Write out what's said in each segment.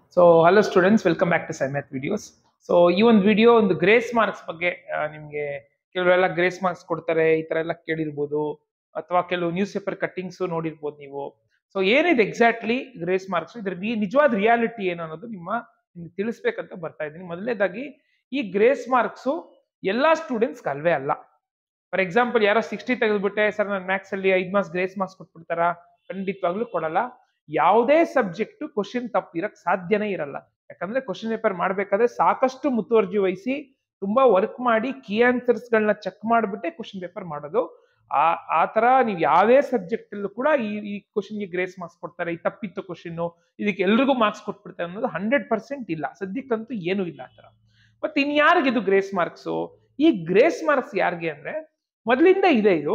so hello students welcome back to Scimath videos so ಈ ಒಂದು video ಒಂದು grace marks ಬಗ್ಗೆ ಆ, ನಿಮ್ಗೆ ಕೆಲವೆಲ್ಲ ಗ್ರೇಸ್ ಮಾರ್ಕ್ಸ್ ಕೊಡ್ತಾರೆ ಈ ತರ ಎಲ್ಲ ಕೇಳಿರ್ಬೋದು ಅಥವಾ ಕೆಲವು ನ್ಯೂಸ್ ಪೇಪರ್ ಕಟ್ಟಿಂಗ್ಸ್ ನೋಡಿರ್ಬೋದು ನೀವು ಸೊ ಏನಿದೆ ಎಕ್ಸಾಕ್ಟ್ಲಿ ಗ್ರೇಸ್ ಮಾರ್ಕ್ಸ್ ಇದ್ರ ರಿ- ನಿಜವಾದ ರಿಯಾಲಿಟಿ ಏನು ಅನ್ನೋದು ನಿಮ್ಮ ನಿಮ್ಗೆ ತಿಳಿಸ್ಬೇಕಂತ ಬರ್ತಾ ಇದ್ದೀನಿ ಮೊದಲನೇದಾಗಿ ಈ ಗ್ರೇಸ್ ಮಾರ್ಕ್ಸು ಎಲ್ಲಾ ಸ್ಟೂಡೆಂಟ್ಸ್ ಅಲ್ವೇ ಅಲ್ಲ ಫಾರ್ ಎಕ್ಸಾಂಪಲ್ ಯಾರೋ ಸಿಕ್ಸ್ಟಿ ತೆಗೆದ್ಬಿಟ್ಟೆ ಸರ್ ನಾನು ಮ್ಯಾಥ್ಸ್ ಅಲ್ಲಿ ಐದ್ ಮಾರ್ಕ್ಸ್ ಗ್ರೇಸ್ ಮಾರ್ಕ್ಸ್ ಕೊಟ್ಬಿಡ್ತಾರ ಖಂಡಿತವಾಗ್ಲೂ ಕೊಡಲ್ಲ ಯಾವುದೇ ಸಬ್ಜೆಕ್ಟ್ ಕ್ವಶನ್ ತಪ್ಪಿರಕ್ ಸಾಧ್ಯನೇ ಇರಲ್ಲ ಯಾಕಂದ್ರೆ ಕ್ವಶನ್ ಪೇಪರ್ ಮಾಡ್ಬೇಕಾದ್ರೆ ಸಾಕಷ್ಟು ಮುತುವರ್ಜಿ ವಹಿಸಿ ತುಂಬಾ ವರ್ಕ್ ಮಾಡಿ ಕೀ ಆನ್ಸರ್ಸ್ ಗಳನ್ನ ಚೆಕ್ ಮಾಡ್ಬಿಟ್ಟೆ ಕ್ವಶನ್ ಪೇಪರ್ ಮಾಡೋದು ಆ ಆ ತರ ನೀವು ಯಾವುದೇ ಸಬ್ಜೆಕ್ಟ್ ಅಲ್ಲೂ ಕೂಡ ಈ ಈ ಕ್ವಶನ್ಗೆ ಗ್ರೇಸ್ ಮಾರ್ಕ್ಸ್ ಕೊಡ್ತಾರೆ ಈ ತಪ್ಪಿತ್ತು ಕ್ವಶನ್ ಇದಕ್ಕೆ ಎಲ್ರಿಗೂ ಮಾರ್ಕ್ಸ್ ಕೊಟ್ಬಿಡ್ತಾರೆ ಅನ್ನೋದು ಹಂಡ್ರೆಡ್ ಪರ್ಸೆಂಟ್ ಇಲ್ಲ ಸದ್ಯಕ್ಕಂತೂ ಏನೂ ಇಲ್ಲ ಆ ತರ ಮತ್ತೆ ಇನ್ಯಾರಿಗೆ ಇದು ಗ್ರೇಸ್ ಮಾರ್ಕ್ಸ್ ಈ ಗ್ರೇಸ್ ಮಾರ್ಕ್ಸ್ ಯಾರಿಗೆ ಅಂದ್ರೆ ಮೊದಲಿಂದ ಇದೆ ಇದು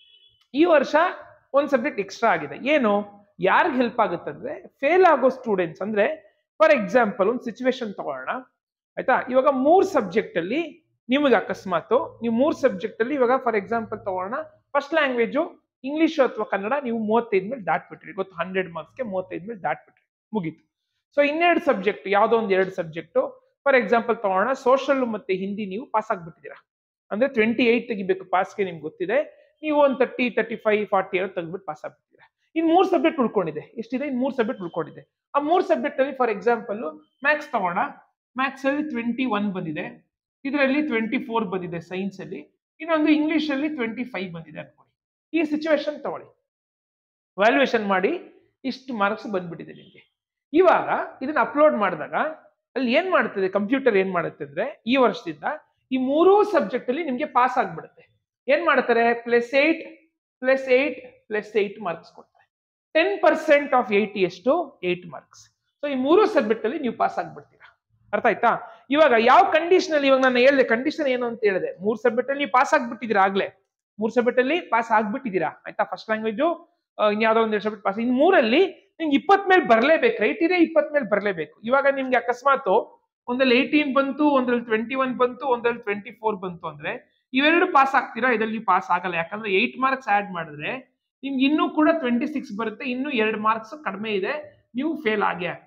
ಈ ವರ್ಷ ಒಂದ್ ಸಬ್ಜೆಕ್ಟ್ ಎಕ್ಸ್ಟ್ರಾ ಆಗಿದೆ ಏನು ಯಾರಿಗೆ ಹೆಲ್ಪ್ ಆಗುತ್ತಂದ್ರೆ ಫೇಲ್ ಆಗೋ ಸ್ಟೂಡೆಂಟ್ಸ್ ಅಂದ್ರೆ ಫಾರ್ ಎಕ್ಸಾಂಪಲ್ ಒಂದು ಸಿಚುವೇಶನ್ ತಗೊಳ್ಳೋಣ ಆಯ್ತಾ ಇವಾಗ ಮೂರ್ ಸಬ್ಜೆಕ್ಟ್ ಅಲ್ಲಿ ನಿಮಗೆ ಅಕಸ್ಮಾತ್ ನೀವು ಮೂರ್ ಸಬ್ಜೆಕ್ಟ್ ಅಲ್ಲಿ ಇವಾಗ ಫಾರ್ ಎಕ್ಸಾಂಪಲ್ ತಗೊಳ್ಳೋಣ ಫಸ್ಟ್ ಲ್ಯಾಂಗ್ವೇಜು ಇಂಗ್ಲಿಷ್ ಅಥವಾ ಕನ್ನಡ ನೀವು ಮೂವತ್ತೈದು ಮೇಲೆ ದಾಟ್ಬಿಟ್ರಿ ಗೊತ್ತು ಹಂಡ್ರೆಡ್ ಮಾರ್ಕ್ಸ್ಗೆ ಮೂವತ್ತೈದು ಮೇಲೆ ದಾಟ್ಬಿಟ್ರಿ ಮುಗೀತು ಸೊ ಇನ್ನೆರಡು ಸಬ್ಜೆಕ್ಟ್ ಯಾವ್ದೋ ಒಂದು ಎರಡು ಸಬ್ಜೆಕ್ಟ್ ಫಾರ್ ಎಕ್ಸಾಂಪಲ್ ತಗೊಳ್ಳೋಣ ಸೋಷಲ್ ಮತ್ತೆ ಹಿಂದಿ ನೀವು ಪಾಸ್ ಆಗ್ಬಿಟ್ಟಿದ್ದೀರಾ ಅಂದ್ರೆ ಟ್ವೆಂಟಿ ಏಟ್ ತೆಗಿಬೇಕು ಪಾಸ್ಗೆ ನಿಮ್ಗೆ ಗೊತ್ತಿದೆ ನೀವು ಒಂದು ತರ್ಟಿ ತರ್ಟಿ ಫೈವ್ ಫಾರ್ಟಿ ಏನೋ ತೆಗೆದ್ಬಿಟ್ಟು ಪಾಸ್ ಆಗ್ಬಿಟ್ಟಿದ್ದೀರಾ ಇನ್ ಮೂರ್ ಸಬ್ಜೆಕ್ಟ್ ಉಳ್ಕೊಂಡಿದೆ ಎಷ್ಟಿದೆ ಇನ್ ಮೂರ್ ಸಬ್ಜೆಕ್ಟ್ ಉಳ್ಕೊಂಡಿದೆ ಆ ಮೂರ್ ಸಬ್ಜೆಕ್ಟ್ ಅಲ್ಲಿ ಫಾರ್ ಎಕ್ಸಾಂಪಲ್ ಮ್ಯಾಥ್ಸ್ ತಗೋಣ ಮ್ಯಾಥ್ಸ್ ಅಲ್ಲಿ ಟ್ವೆಂಟಿ ಒನ್ ಬಂದಿದೆ ಇದರಲ್ಲಿ ಟ್ವೆಂಟಿ ಫೋರ್ ಬಂದಿದೆ ಸೈನ್ಸ್ ಅಲ್ಲಿ ಇನ್ನೊಂದು ಇಂಗ್ಲಿಷ್ ಅಲ್ಲಿ ಟ್ವೆಂಟಿ ಫೈವ್ ಬಂದಿದೆ ಅನ್ಕೊಳ್ಳಿ ಈ ಸಿಚುವೇಶನ್ ತಗೊಳ್ಳಿ ವ್ಯಾಲ್ಯೂಯೇಷನ್ ಮಾಡಿ ಇಷ್ಟು ಮಾರ್ಕ್ಸ್ ಬಂದ್ಬಿಟ್ಟಿದೆ ನಿಮಗೆ ಇವಾಗ ಇದನ್ನ ಅಪ್ಲೋಡ್ ಮಾಡಿದಾಗ ಅಲ್ಲಿ ಏನ್ ಮಾಡ್ತದೆ ಕಂಪ್ಯೂಟರ್ ಏನ್ ಮಾಡುತ್ತೆ ಅಂದ್ರೆ ಈ ವರ್ಷದಿಂದ ಈ ಮೂರೂ ಸಬ್ಜೆಕ್ಟ್ ಅಲ್ಲಿ ನಿಮ್ಗೆ ಪಾಸ್ ಆಗ್ಬಿಡುತ್ತೆ ಏನ್ ಮಾಡ್ತಾರೆ plus eight plus eight plus eight marks ಕೊಡ್ತಾರೆ ಟೆನ್ ಪರ್ಸೆಂಟ್ ಆಫ್ ಏಯ್ಟಿ ಎಷ್ಟು ಏಟ್ ಮಾರ್ಕ್ಸ್ ಸೊ ಈ ಮೂರು ಸಬ್ಜೆಕ್ಟ್ ಅಲ್ಲಿ ನೀವು ಪಾಸ್ ಆಗ್ಬಿಡ್ತೀರಾ ಅರ್ಥ ಆಯ್ತಾ ಇವಾಗ ಯಾವ ಕಂಡೀಷನ್ ಅಲ್ಲಿ ಇವಾಗ ನಾನು ಹೇಳಿದೆ ಕಂಡೀಷನ್ ಏನು ಅಂತ ಹೇಳಿದೆ ಮೂರ್ ಸಬ್ಜೆಕ್ಟ್ ಅಲ್ಲಿ ನೀವು ಪಾಸ್ ಆಗ್ಬಿಟ್ಟಿದ್ದೀರಾ ಆಗ್ಲೇ ಮೂರ್ ಸಬ್ಜೆಕ್ಟ್ ಅಲ್ಲಿ ಪಾಸ್ ಆಗ್ಬಿಟ್ಟಿದ್ದೀರಾ ಆಯ್ತಾ ಫಸ್ಟ್ ಲ್ಯಾಂಗ್ವೇಜು ಇನ್ಯಾವುದೋ ಒಂದು ಎರಡು ಸಬ್ಜೆಕ್ಟ್ ಪಾಸ್ ಇನ್ ಮೂರಲ್ಲಿ ನಿಮ್ಗೆ ಇಪ್ಪತ್ ಮೇಲೆ ಬರ್ಲೇಬೇಕು ಕ್ರೈಟೀರಿಯಾ ಇಪ್ಪತ್ ಮೇಲೆ ಬರ್ಲೇಬೇಕು ಇವಾಗ ನಿಮ್ಗೆ ಅಕಸ್ಮಾತ್ ಒಂದಲ್ಲಿ ಏಯ್ಟೀನ್ ಬಂತು ಒಂದ್ರಲ್ಲಿ ಟ್ವೆಂಟಿ ಒನ್ ಬಂತು ಒಂದ್ರಲ್ಲಿ ಟ್ವೆಂಟಿ ಫೋರ್ ಬಂತು ಅಂದ್ರೆ ಇವೆರಡು ಪಾಸ್ ಆಗ್ತೀರಾ ಇದರಲ್ಲಿ ಪಾಸ್ ಆಗಲ್ಲ ಯಾಕಂದ್ರೆ ಏಟ್ ಮಾರ್ಕ್ಸ್ ಆಡ್ ಮಾಡಿದ್ರೆ ನಿಮ್ಗೆ ಇನ್ನೂ ಕೂಡ ಟ್ವೆಂಟಿ ಸಿಕ್ಸ್ ಬರುತ್ತೆ ಇನ್ನು ಎರಡು ಮಾರ್ಕ್ಸ್ ಕಡಿಮೆ ಇದೆ ನೀವು ಫೇಲ್ ಆಗೇ ಆಗ್ತೀರಾ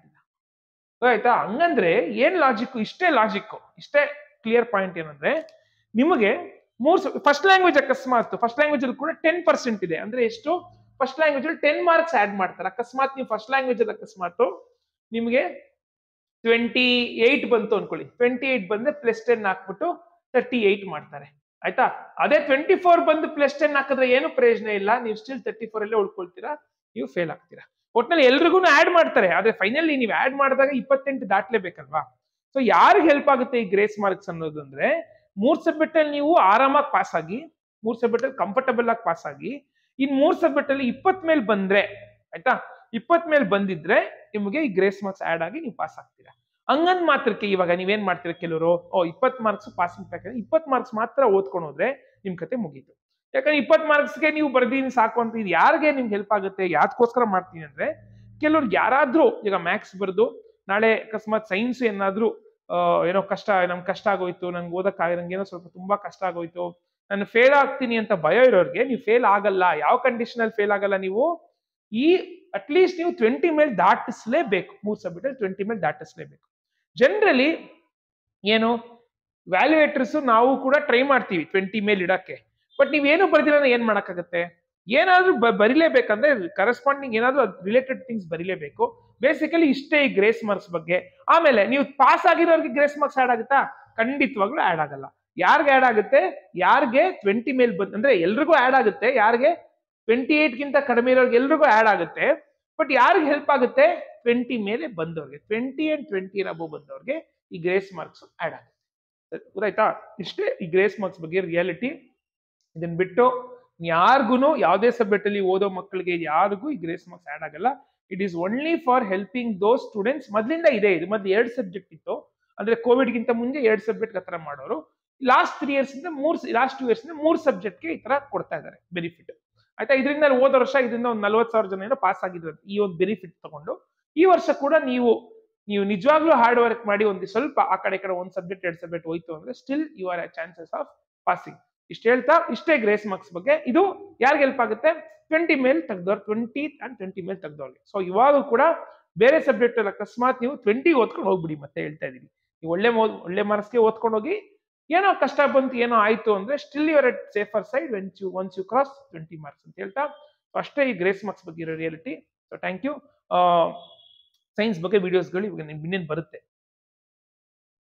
ಆಯ್ತಾ ಹಂಗಂದ್ರೆ ಏನ್ ಲಾಜಿಕ್ ಇಷ್ಟೇ ಲಾಜಿಕ್ ಇಷ್ಟೇ ಕ್ಲಿಯರ್ ಪಾಯಿಂಟ್ ಏನಂದ್ರೆ ನಿಮಗೆ ಮೂರ್ ಫಸ್ಟ್ ಲ್ಯಾಂಗ್ವೇಜ್ ಅಕಸ್ಮಾತ್ ಫಸ್ಟ್ ಲ್ಯಾಂಗ್ವೇಜ್ ಅಲ್ಲಿ ಕೂಡ ಟೆನ್ ಪರ್ಸೆಂಟ್ ಇದೆ ಅಂದ್ರೆ ಎಷ್ಟು ಫಸ್ಟ್ ಲ್ಯಾಂಗ್ವೇಜ್ ಅಲ್ಲಿ ಟೆನ್ ಮಾರ್ಕ್ಸ್ ಆಡ್ ಮಾಡ್ತಾರೆ ಅಕಸ್ಮಾತ್ ನೀವು ಫಸ್ಟ್ ಲ್ಯಾಂಗ್ವೇಜ್ ಅಲ್ಲಿ ಅಕಸ್ಮಾತ್ ನಿಮಗೆ ಟ್ವೆಂಟಿ ಏಟ್ ಬಂತು ಅನ್ಕೊಳ್ಳಿ ಟ್ವೆಂಟಿ ಏಟ್ ಬಂದ್ರೆ ಪ್ಲಸ್ ಟೆನ್ ಹಾಕ್ಬಿಟ್ಟು ತರ್ಟಿ ಏಟ್ ಮಾಡ್ತಾರೆ ಆಯ್ತಾ ಅದೇ ಟ್ವೆಂಟಿ ಫೋರ್ ಬಂದು ಪ್ಲಸ್ ಟೆನ್ ಹಾಕಿದ್ರೆ ಏನು ಪ್ರಯೋಜನ ಇಲ್ಲ ನೀವು ಸ್ಟಿಲ್ ತರ್ಟಿ ಫೋರ್ ಅಲ್ಲೇ ಉಳ್ಕೊಳ್ತೀರಾ ನೀವು ಫೇಲ್ ಆಗ್ತೀರಾ ಒಟ್ನಲ್ಲಿ ಎಲ್ರಿಗೂ ಆಡ್ ಮಾಡ್ತಾರೆ ಆದ್ರೆ ಫೈನಲಿ ನೀವು ಆಡ್ ಮಾಡಿದಾಗ ಇಪ್ಪತ್ತೆಂಟು ದಾಟ್ಲೇಬೇಕಲ್ವಾ ಸೊ ಯಾರಿಗೆ ಹೆಲ್ಪ್ ಆಗುತ್ತೆ ಈ ಗ್ರೇಸ್ ಮಾರ್ಕ್ಸ್ ಅನ್ನೋದು ಅಂದ್ರೆ ಮೂರ್ ಸಬ್ಜೆಕ್ಟ್ ಅಲ್ಲಿ ನೀವು ಆರಾಮಾಗಿ ಪಾಸ್ ಆಗಿ ಮೂರ್ ಸಬ್ಜೆಕ್ಟ್ ಅಲ್ಲಿ ಕಂಫರ್ಟಬಲ್ ಆಗಿ ಪಾಸ್ ಆಗಿ ಇನ್ ಮೂರ್ ಸಬ್ಜೆಕ್ಟ್ ಅಲ್ಲಿ ಇಪ್ಪತ್ ಮೇಲೆ ಬಂದ್ರೆ ಆಯ್ತಾ ಇಪ್ಪತ್ ಮೇಲೆ ಬಂದಿದ್ರೆ ನಿಮಗೆ ಈ ಗ್ರೇಸ್ ಮಾರ್ಕ್ಸ್ ಆಡ್ ಆಗಿ ನೀವು ಪಾಸ್ ಆಗ್ತೀರಾ ಹಂಗಂದ್ ಮಾತ್ರಕ್ಕೆ ಇವಾಗ ನೀವೇನ್ ಮಾಡ್ತೀರಾ ಕೆಲವರು ಓ ಇಪ್ಪತ್ ಮಾರ್ಕ್ಸ್ ಪಾಸಿಂಗ್ ಪ್ಯಾಕೇಜ್ ಇಪ್ಪತ್ ಮಾರ್ಕ್ಸ್ ಮಾತ್ರ ಓದ್ಕೊಂಡು ಹೋದ್ರೆ ನಿಮ್ ಕತೆ ಮುಗೀತು ಯಾಕಂದ್ರೆ ಇಪ್ಪತ್ ಮಾರ್ಕ್ಸ್ಗೆ ನೀವು ಬರ್ದೀನಿ ಸಾಕು ಅಂತ ಇದು ಯಾರಿಗೆ ನಿಮ್ಗೆ ಹೆಲ್ಪ್ ಆಗುತ್ತೆ ಯಾವ್ದಕ್ಕೋಸ್ಕರ ಮಾಡ್ತೀನಿ ಅಂದ್ರೆ ಕೆಲವ್ರು ಯಾರಾದ್ರೂ ಈಗ ಮ್ಯಾಥ್ಸ್ ಬರ್ದು ನಾಳೆ ಅಕಸ್ಮಾತ್ ಸೈನ್ಸ್ ಏನಾದ್ರೂ ಆ, ಏನೋ ಕಷ್ಟ ನಮ್ಗೆ ಕಷ್ಟ ಆಗೋಯ್ತು ನಂಗೆ ಓದಕ್ ನಂಗೆ ಏನೋ ಸ್ವಲ್ಪ ತುಂಬಾ ಕಷ್ಟ ಆಗೋಯ್ತು ನಾನು ಫೇಲ್ ಆಗ್ತೀನಿ ಅಂತ ಭಯ ಇರೋರಿಗೆ ನೀವು ಫೇಲ್ ಆಗಲ್ಲ ಯಾವ ಕಂಡೀಷನ್ ಅಲ್ಲಿ ಫೇಲ್ ಆಗಲ್ಲ ನೀವು ಈ ಅಟ್ಲೀಸ್ಟ್ ನೀವು ಟ್ವೆಂಟಿ ಮೇಲೆ ದಾಟಿಸ್ಲೇಬೇಕು ಮೂರ್ ಸಬ್ಜೆಕ್ಟ್ ಅಲ್ಲಿ ಟ್ವೆಂಟಿ ಮೇಲೆ ದಾಟಿಸ್ಲೇಬೇಕು ಜನರಲಿ ಏನು ವ್ಯಾಲ್ಯೂಯೇಟರ್ಸ್ ನಾವು ಕೂಡ ಟ್ರೈ ಮಾಡ್ತೀವಿ ಟ್ವೆಂಟಿ ಮೇಲೆ ಇಡಕ್ಕೆ ಬಟ್ ನೀವೇನು ಬರ್ದಿಲ್ಲ ಏನ್ ಮಾಡಕ್ಕಾಗತ್ತೆ ಏನಾದ್ರೂ ಬ- ಬರಿಲೇಬೇಕಂದ್ರೆ ಕರೆಸ್ಪಾಂಡಿಂಗ್ ಏನಾದ್ರೂ ರಿಲೇಟೆಡ್ ಥಿಂಗ್ಸ್ ಬರಿಲೇಬೇಕು ಬೇಸಿಕಲಿ ಇಷ್ಟೇ ಈ ಗ್ರೇಸ್ ಮಾರ್ಕ್ಸ್ ಬಗ್ಗೆ ಆಮೇಲೆ ನೀವು ಪಾಸ್ ಆಗಿರೋರಿಗೆ ಗ್ರೇಸ್ ಮಾರ್ಕ್ಸ್ ಆಡ್ ಆಗುತ್ತಾ ಖಂಡಿತವಾಗ್ಲೂ ಆಡ್ ಆಗಲ್ಲ ಯಾರ್ಗೆ ಆಡ್ ಆಗುತ್ತೆ ಯಾರಿಗೆ ಟ್ವೆಂಟಿ ಮೇಲೆ ಬಂದ್ ಅಂದ್ರೆ ಎಲ್ರಿಗೂ ಆಡ್ ಆಗುತ್ತೆ ಯಾರಿಗೆ ಟ್ವೆಂಟಿ ಏಟ್ ಗಿಂತ ಕಡಿಮೆ ಇರೋರ್ಗೆ ಎಲ್ರಿಗೂ ಆಡ್ ಆಗುತ್ತೆ ಬಟ್ ಯಾರಿಗೆ ಹೆಲ್ಪ್ ಆಗುತ್ತೆ ಟ್ವೆಂಟಿ ಮೇಲೆ ಬಂದವ್ರಿಗೆ ಟ್ವೆಂಟಿ ಅಂಡ್ ಟ್ವೆಂಟಿ ಅಬೋ ಬಂದವ್ರಿಗೆ ಈ ಗ್ರೇಸ್ ಮಾರ್ಕ್ಸ್ ಆಡ್ ಆಗುತ್ತೆ ಸರಿ, ಗೊತ್ತಾಯ್ತಾ ಇಷ್ಟೇ ಈ ಗ್ರೇಸ್ ಮಾರ್ಕ್ಸ್ ಬಗ್ಗೆ ರಿಯಾಲಿಟಿ ಇದನ್ನ ಬಿಟ್ಟು ಯಾರಿಗೂ ಯಾವುದೇ ಸಬ್ಜೆಕ್ಟ್ ಅಲ್ಲಿ ಓದೋ ಮಕ್ಕಳಿಗೆ ಯಾರಿಗೂ ಈ ಗ್ರೇಸ್ ಮಾರ್ಕ್ಸ್ ಆಡ್ ಆಗಲ್ಲ it is only for helping those students ಮೊದಲಿಂದ ಇದೆ ಇದು ಮೊದ್ಲು ಎರಡು ಸಬ್ಜೆಕ್ಟ್ ಇತ್ತು ಅಂದ್ರೆ ಕೋವಿಡ್ ಗಿಂತ ಮುಂಚೆ ಎರಡು ಸಬ್ಜೆಕ್ಟ್ ಹತ್ರ ಮಾಡೋರು ಲಾಸ್ಟ್ ತ್ರೀ ಇಯರ್ಸ್ ಇಂದ ಮೂರ್ ಲಾಸ್ಟ್ ಟೂ ಇಯರ್ಸ್ ಇಂದ ಮೂರ್ ಸಬ್ಜೆಕ್ಟ್ಗೆ ಈ ತರ ಕೊಡ್ತಾ ಇದ್ದಾರೆ ಬೆನಿಫಿಟ್ ಆಯ್ತಾ ಇದರಿಂದ ಹೋದ ವರ್ಷ ಇದರಿಂದ ಒಂದು ನಲ್ವತ್ತು ಸಾವಿರ ಜನ ಏನೋ ಪಾಸ್ ಆಗಿದ್ರು ಈ ಒಂದು ಬೆನಿಫಿಟ್ ತಗೊಂಡು ಈ ವರ್ಷ ಕೂಡ ನೀವು ನೀವು ನಿಜವಾಗ್ಲೂ ಹಾರ್ಡ್ ವರ್ಕ್ ಮಾಡಿ ಒಂದು ಸ್ವಲ್ಪ ಆ ಕಡೆ ಈ ಕಡೆ ಒಂದು ಸಬ್ಜೆಕ್ಟ್ ಎರಡು ಸಬ್ಜೆಕ್ಟ್ ಹೋಯ್ತು ಅಂದ್ರೆ still you are chances of passing ಇಷ್ಟು ಹೇಳ್ತಾ ಇಷ್ಟೇ ಗ್ರೇಸ್ ಮಾರ್ಕ್ಸ್ ಬಗ್ಗೆ ಇದು ಯಾರಿಗೆ ಹೆಲ್ಪ್ ಆಗುತ್ತೆ ಟ್ವೆಂಟಿ ಮೇಲ್ ತೆಗ್ದವ್ರು ಟ್ವೆಂಟಿ ಅಂಡ್ ಟ್ವೆಂಟಿ ಮೇಲ್ ತೆಗ್ದವ್ರಿಗೆ ಸೊ ಇವಾಗ ಕೂಡ ಬೇರೆ ಸಬ್ಜೆಕ್ಟ್ ಅಲ್ಲಿ ಅಕಸ್ಮಾತ್ ನೀವು ಟ್ವೆಂಟಿ ಓದ್ಕೊಂಡು ಹೋಗ್ಬಿಡಿ ಮತ್ತೆ ಹೇಳ್ತಾ ಇದೀನಿ ನೀವು ಒಳ್ಳೆ ಮೋ- ಒಳ್ಳೆ ಮಾರ್ಕ್ಸ್ಗೆ ಓದ್ಕೊಂಡು ಹೋಗಿ ಏನೋ ಕಷ್ಟ ಬಂತು ಏನೋ ಆಯ್ತು ಅಂದ್ರೆ still you're at safer side when you once you cross twenty marks ಅಂತ ಹೇಳ್ತಾ So ಅಷ್ಟೇ ಈ ಗ್ರೇಸ್ ಮಾರ್ಕ್ಸ್ ಬಗ್ಗೆ ಇರೋ reality so thank you science ಬಗ್ಗೆ ವಿಡಿಯೋಸ್ಗಳು ಇವಾಗ ನಿಮ್ಗೆ ಇನ್ನೇನು ಬರುತ್ತೆ